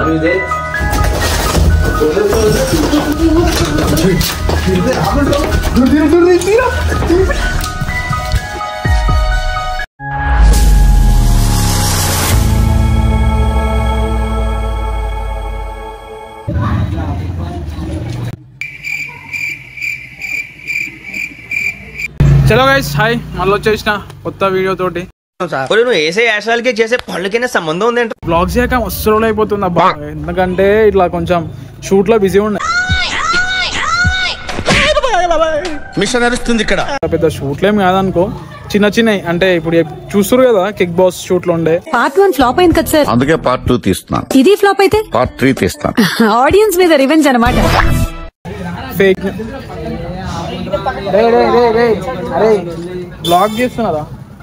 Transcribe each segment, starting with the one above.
Are you there? చలో guys hi మళ్ళీ వచ్చేసిన కొత్త వీడియో తోటి ఒరేయ్, నువ్వు వేసే యాశాలకి చేసే పళ్ళకైనా సంబంధం ఉంది అంటే బ్లాగ్స్ చేయక మస్తు రోజులు అయిపోతుంది అబ్బా ఎందుకంటే ఇట్లా కొంచెం షూట్ లో బిజీ ఉండే మిషన్ నడుస్తుంది ఇక్కడ పెద్ద షూట్లు ఏం కాదనుకో చిన్న చిన్నవి అంటే ఇప్పుడు చూస్తారు కదా కిక్ బాస్ షూట్లు ఉండే పార్ట్ వన్ ఫ్లాప్ అయింది కదా సార్ అందుకే పార్ట్ టూ తీస్తున్నాను ఇది ఫ్లాప్ అయితే పార్ట్ త్రీ తీస్తాను ఆడియన్స్ మీద రివెంజ్ అనమాట ఫేక్ అరే బ్లాగ్ చేస్తున్నారా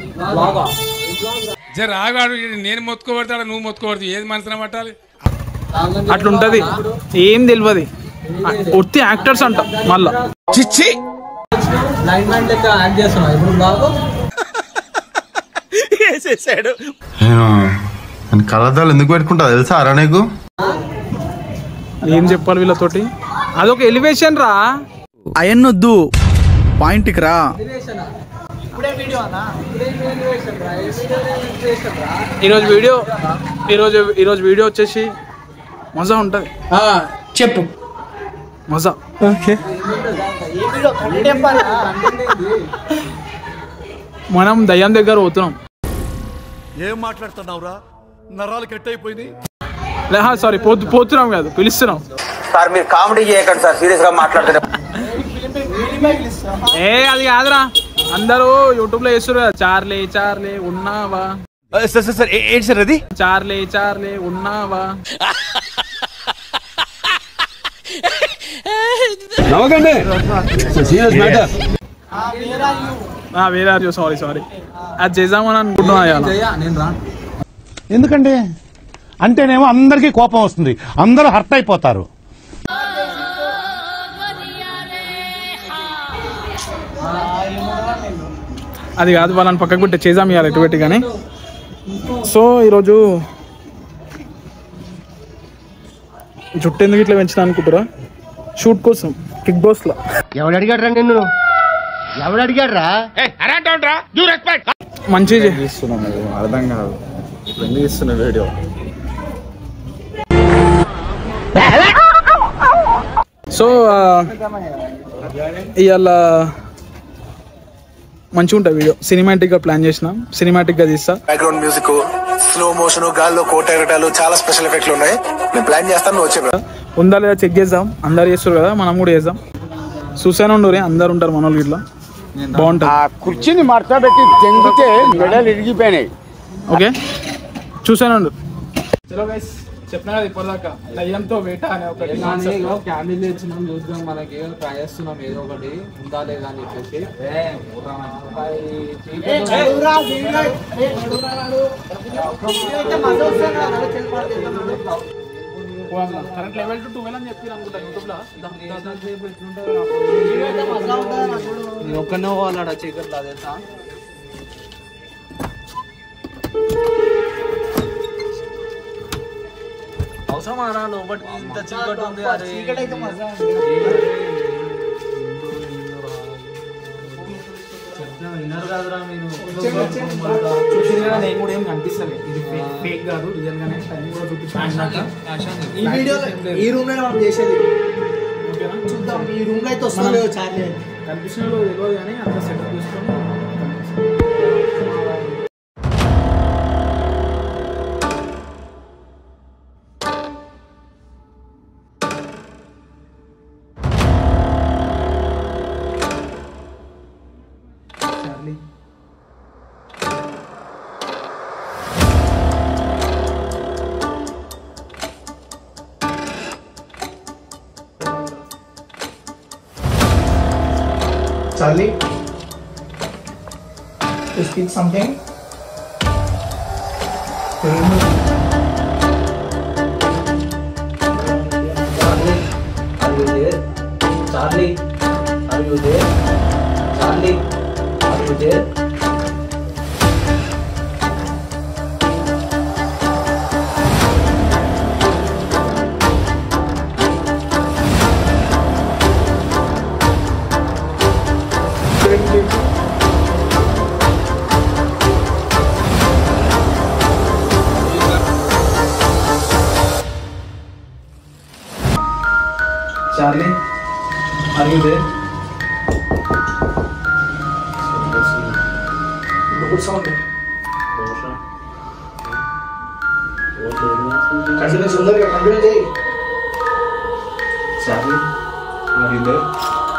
జర రాగాడు ఈడు నేను మొత్తుకోబడతాడు నువ్వు మొత్తుకోబడతావు ఏది మనసున పట్టాలి అట్లుంటది ఏం తెలియదు ఒత్తి యాక్టర్స్ అంట మళ్ళా చిచ్చి లైన్ మ్యాన్ లెక్క యాక్ట్ చేస్తున్నా ఇప్పుడు బ్లాగ్ వేసేసాడు నేను కలదాలు ఎందుకు పెట్టుకుంటా తెలుసా అరా నీకు ఏం చెప్పాలి వీళ్ళతోటి అదొక ఎలివేషన్ రా అయన్నొద్దు పాయింట్కి రా ఈరోజు వీడియో ఈరోజు ఈరోజు వీడియో వచ్చేసి మజా ఉంటుంది చెప్పు మజా మనం దయ్యం దగ్గర పోతున్నాం ఏం మాట్లాడుతున్నావురా నరాలు కట్ అయిపోయింది లేహా సారీ పోతు పోతున్నాం కాదు పిలుస్తున్నాం సార్ మీరు కామెడీ చేయకండి సార్ సీరియస్ గా మాట్లాడుతున్నారు ఏ అది కాదురా అందరూ యూట్యూబ్ లో వేస్తారు కదా చార్లే చార్లే ఉన్నావా సార్ సార్ సార్ ఏంటి సార్ అది చార్లే చార్లే ఉన్నావా ఆ, వేరే ఆర్ సారీ సారీ అది చేద్దామని అనుకుంటున్నా ఇవాళ. నేను రా ఎందుకంటే అంటేనేమో అందరికీ కోపం వస్తుంది అందరూ హర్ట్ అయిపోతారు అది కాదు వాళ్ళని పక్కకు పెట్టి చేద్దాం ఇవాళ ఎటు పెట్టి కానీ సో ఈరోజు జుట్టు ఎందుకు ఇట్లా పెంచిన అనుకుంటారా షూట్ కోసం కిక్ బాస్ లో ఎవడు అడిగాడు నిన్ను ఎవడు అడిగాడు మంచి అర్థం కాదు ఎందుకు ఇస్తున్న వీడియో సో ఇవాళ మంచిగా ఉంటుంది వీడియో సినిమాటిక్ గా ప్లాన్ చేసిన సినిమాటిక్ గా తీస్తా బ్యాక్గ్రౌండ్ మ్యూజిక్ స్లో మోషన్ గాల్లో కోట ఎగటాలు చాలా స్పెషల్ ఎఫెక్ట్లు ఉన్నాయి నేను ప్లాన్ చేస్తాను నువ్వు వచ్చే ఉందా లేదా చెక్ చేద్దాం అందరు చేస్తారు కదా మనం కూడా చేద్దాం చూసాను ఉండరు అందరు ఉంటారు మన వాళ్ళు ఇట్లా బాగుంటుంది కుర్చీని మడత పెట్టి చెందితే మెడలు ఇరిగిపోయినాయి ఓకే చూసాను చలో గైస్ చెప్పినా కదా ఇప్పటిదాకా దయ్యంతో వేట అనే ఒకటి concept. క్యాండిల్ తెచ్చినాం చూద్దాం మనకి ట్రై చేస్తున్నాం ఏదో ఒకటి ఉందా లేదా అని చెప్పేసి కరెంట్ లెవెల్ టు ట్వెల్వ్ అని చెప్పి అనుకుంటా యూట్యూబ్ లో నేను ఒక్కనే పోవాలడా చీకట్లో తెలుసా అవసరం ఆడా లోపలికి ఇంత చీకటి ఉంది అరే చెప్తున్నా, వినరు కదరా మీరు చూసింది కదా నేను కూడా ఏం కనిపిస్తలేదు ఇది ఫేక్ కాదు రియల్ గానే టైం కూడా చూపిస్తాను ఈ వీడియోలో ఈ రూమ్ లో మనం చేసేది చూద్దాం ఈ రూమ్ లో అయితే వస్తుందో చార్లీ కనిపించిన తెలియదు కానీ అంత సెటప్ చేసుకొని Charlie, to speak something. Charlie, are you there? Charlie, are you there? Charlie, are you there? Charlie are you there continue సుందరగా కంటిన్యూ చేయి Charlie are you there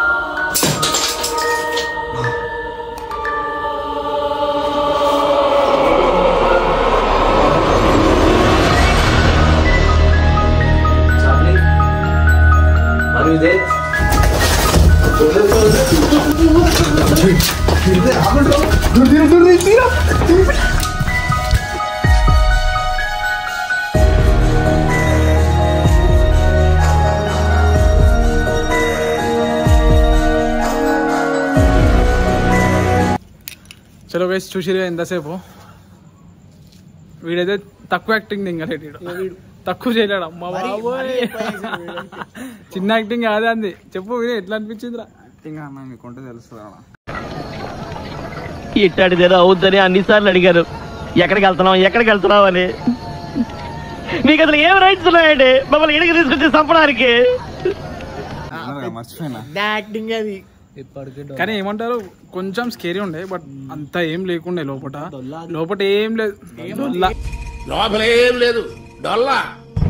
Charlie are you there చలో వేసి చూసిరే ఎంతసేపు వీడైతే తక్కువ acting దింగలేడు వీడు తక్కువ చేయలేడు అమ్మ బాబోయ్ చిన్న యాక్టింగ్ కాదే అంది చెప్పు వీడు ఎట్లా అనిపించిందిరా ఇంకా అన్న మీకుంటే తెలుస్తుంది అన్న ఇట్టాడిదేదో అవుద్దని అన్నిసార్లు అడిగారు ఎక్కడికి వెళ్తున్నావు ఎక్కడికి వెళ్తున్నావు అని మీకు అసలు ఏం రైట్స్ ఉన్నాయండి మమ్మల్ని ఇడికి తీసుకొచ్చి చంపడానికి మర్చిపోయినా కానీ ఏమంటారు కొంచెం స్కేరీ ఉండే బట్ అంత ఏం లేకుండే లోపట లోపట ఏం లేదు డొల్లా. లోపలేం లేదు డొల్లా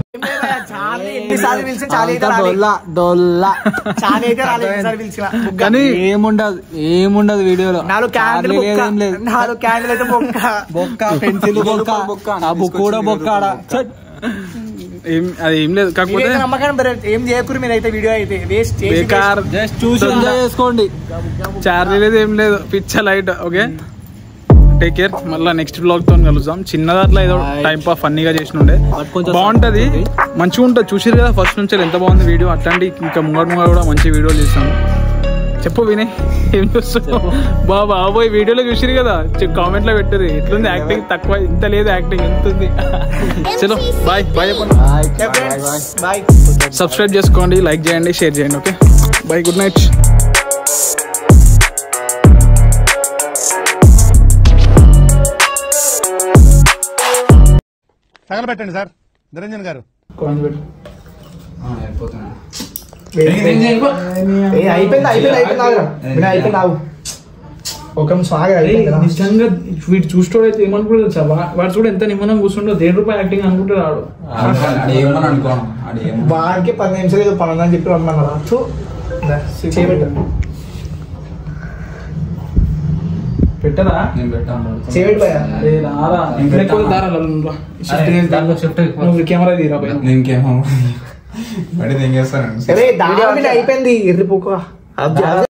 కానీ ఏముండదు ఏముండదు వీడియోలో చార్లీ లేదు, ఏం లేదు నాలుగు క్యాండిల్ అయితే బొక్క బొక్క పెన్సిల్ బొక్క ఆ బుక్ కూడా బొక్క ఆడ ఛట్. ఏం అది ఏం లేదు కాకపోతే మీరైతే నమ్మకం బెర- ఏం చేయకూరు మీరైతే వీడియో అయితే వేస్ట్ బేకార్ జస్ట్ చూసి ఎంజాయ్ చేసుకోండి చార్లీ లేదు ఏం లేదు పిచ్చ లైట్ ఓకే టేక్ కేర్ మళ్ళీ నెక్స్ట్ బ్లాగ్ తో కలుద్దాం చిన్న దాంట్లో ఏదో టైం పాస్ ఫన్నీగా చేసినుండే బాగుంటది మంచిగా ఉంటుంది చూసిరు కదా ఫస్ట్ నుంచి ఎంత బాగుంది వీడియో అట్లాంటి ఇంకా ముంగడు ముంగడు కూడా మంచి వీడియోలు చేస్తాను చెప్పు వినయ్ ఏం చూస్తున్నావు బాబా బాబోయ్ వీడియోలో చూసిరు కదా కామెంట్ లో పెట్టరు ఎట్లుంది యాక్టింగ్ తక్కువ ఇంత లేదు యాక్టింగ్ ఎంత ఉంది చలో బాయ్ బాయ్ చెప్పండి బాయ్ సబ్స్క్రైబ్ చేసుకోండి లైక్ చేయండి షేర్ చేయండి ఓకే బాయ్ గుడ్ నైట్ తగలబెట్టండి సార్ నిరంజన్ గారు ఏ, అయిపోయింది అయిపోయింది అయిపోయింది ఆగురా. వినయ్, అయిపోయింది ఆగు ఒక నిమిషం ఆగు, అయిపోయింది రా. నిజంగా వీడు చూసుకోవడం అయితే ఏమనుకుంటుంది తెలుసా వా- వాడు చూడ ఎంత నిమ్మనం కూర్చుండో దేని రూపాయి యాక్టింగ్ అనుకుంటాడు ఆడు ఏమని అనుకోను ఆడు ఏమో వాడికి పది నిమిషాలు ఏదో పని ఉందని చెప్పి రమ్మన్నారా చూ చేయబెట్టు పెట్టరా నేను పెట్టాను చేయబెట్టు భయ్యా. ఏ రారా లేకపోతే దారాలు నువ్వు రా. నువ్వు కెమెరా తీరా పైన ఇంకేమో మరి నేను చేస్తాను అరే దాని మీద అయిపోయింది ఎర్రి పుక్క